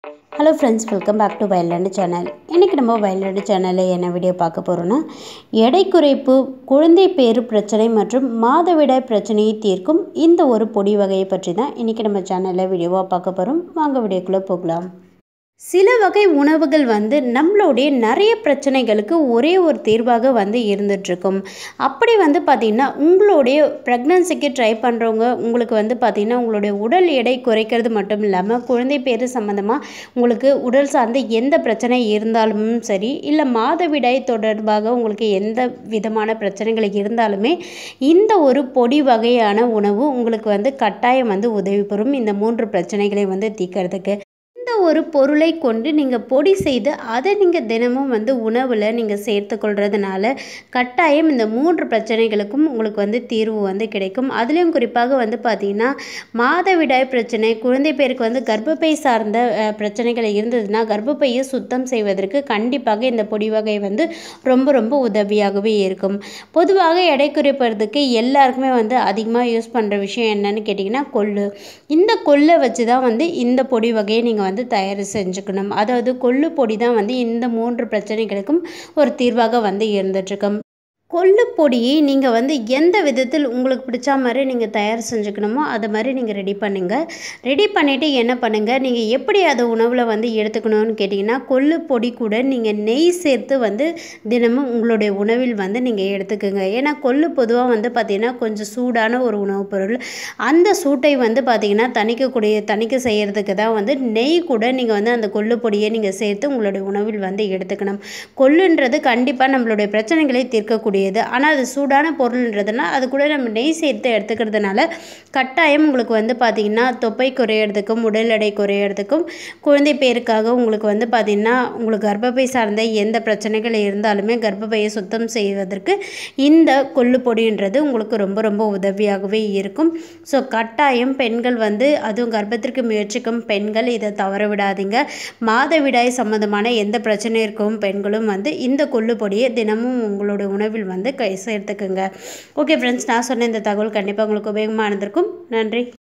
hello friends welcome back to Vayalnadu channel இன்றைக்கி நம்ம வயல்நாடு சேனலில் என்ன வீடியோ பார்க்க போகிறோன்னா எடை குறைப்பு குழந்தை பேறு பிரச்சனை மற்றும் மாதவிடாய் பிரச்சனையை தீர்க்கும் இந்த ஒரு பொடி வகையை பற்றி தான் இன்றைக்கி நம்ம சேனலில் வீடியோவாக பார்க்க போகிறோம் வாங்க வீடியோக்குள்ளே போகலாம் சில வகை உணவுகள் வந்து நம்மளுடைய நிறைய பிரச்சனைகளுக்கு ஒரே ஒரு தீர்வாக வந்து இருந்துகிட்ருக்கும் அப்படி வந்து பார்த்திங்கன்னா உங்களுடைய ப்ரெக்னன்சிக்கு ட்ரை பண்ணுறவங்க உங்களுக்கு வந்து பார்த்திங்கன்னா உங்களுடைய உடல் எடை குறைக்கிறது மட்டும் இல்லாமல் குழந்தை பேர் சம்மந்தமாக உங்களுக்கு உடல் சார்ந்த எந்த பிரச்சனை இருந்தாலும் சரி இல்லை மாதவிடாய் தொடர்பாக உங்களுக்கு எந்த விதமான பிரச்சனைகள் இருந்தாலுமே இந்த ஒரு பொடி வகையான உணவு உங்களுக்கு வந்து கட்டாயம் வந்து உதவி பெறும் இந்த மூன்று பிரச்சனைகளை வந்து தீர்க்கறதுக்கு இந்த ஒரு பொருளை கொண்டு நீங்கள் பொடி செய்து அதை நீங்கள் தினமும் வந்து உணவில் நீங்கள் சேர்த்துக்கொள்கிறதுனால கட்டாயம் இந்த மூன்று பிரச்சனைகளுக்கும் உங்களுக்கு வந்து தீர்வு வந்து கிடைக்கும் அதுலேயும் குறிப்பாக வந்து பார்த்திங்கன்னா மாதவிடாய் பிரச்சனை குழந்தை பேருக்கு வந்து கர்ப்பப்பை சார்ந்த அஹ், பிரச்சனைகள் இருந்ததுன்னா கர்ப்பப்பையை சுத்தம் செய்வதற்கு கண்டிப்பாக இந்த பொடி வகை வந்து ரொம்ப ரொம்ப உதவியாகவே இருக்கும் பொதுவாக எடை குறைப்பதற்கு எல்லாருக்குமே வந்து அதிகமாக யூஸ் பண்ணுற விஷயம் என்னன்னு கேட்டிங்கன்னா கொள்ளு இந்த கொல்லை வச்சு தான் வந்து இந்த பொடி வகையை நீங்கள் வந்து தயார் செஞ்சுக்கணும் அதாவது கொள்ளு பொடி தான் வந்து இந்த மூன்று பிரச்சனைகளுக்கும் ஒரு தீர்வாக வந்து இருந்துட்டுருக்கும் கொள்ளு பொடியை நீங்கள் வந்து எந்த விதத்தில் உங்களுக்கு பிடிச்ச மாதிரி நீங்கள் தயார் செஞ்சுக்கணுமோ அது மாதிரி நீங்கள் ரெடி பண்ணுங்க ரெடி பண்ணிவிட்டு என்ன பண்ணுங்கள் நீங்கள் எப்படி அதை உணவில் வந்து எடுத்துக்கணும்னு கேட்டிங்கன்னா கொள்ளு பொடி கூட நீங்கள் நெய் சேர்த்து வந்து தினமும் உங்களுடைய உணவில் வந்து நீங்கள் எடுத்துக்கோங்க ஏன்னா கொள்ளு பொதுவாக வந்து பார்த்திங்கன்னா கொஞ்சம் சூடான ஒரு உணவுப் பொருள் அந்த சூட்டை வந்து பார்த்திங்கன்னா தணிக்கக்கூடிய தணிக்க செய்கிறதுக்கு தான் வந்து நெய் கூட நீங்கள் வந்து அந்த கொள்ளு பொடியை நீங்கள் சேர்த்து உங்களுடைய உணவில் வந்து எடுத்துக்கணும் கொள்ளுன்றது கண்டிப்பாக நம்மளுடைய பிரச்சனைகளை தீர்க்கக்கூடியது ஆனால் அது சூடான பொருள்ன்றதுனா அது கூட நம்ம நெய் சேர்த்து எடுத்துக்கிறதுனால கட்டாயம் உங்களுக்கு வந்து பார்த்திங்கன்னா தொப்பை குறையிறதுக்கும் உடல் எடை குறையிறதுக்கும் குழந்தை பேருக்காக உங்களுக்கு வந்து பார்த்திங்கன்னா உங்களுக்கு கர்ப்பப்பை சார்ந்த எந்த பிரச்சனைகள் இருந்தாலுமே கர்ப்பப்பையை சுத்தம் செய்வதற்கு இந்த கொள்ளு பொடின்றது உங்களுக்கு ரொம்ப ரொம்ப உதவியாகவே இருக்கும் ஸோ கட்டாயம் பெண்கள் வந்து அதுவும் கர்ப்பத்திற்கு முயற்சிக்கும் பெண்கள் இதை தவற விடாதீங்க மாதவிடாய் சம்மந்தமான எந்த பிரச்சனை இருக்கும் பெண்களும் வந்து இந்த கொள்ளு பொடியை தினமும் உங்களோட உணவில் வந்து கை சேர்த்துக்குங்க ஓகே ஃப்ரெண்ட்ஸ் நான் சொன்ன இந்த தகவல் கண்டிப்பாக உங்களுக்கு உபயோகமாக இருந்திருக்கும் நன்றி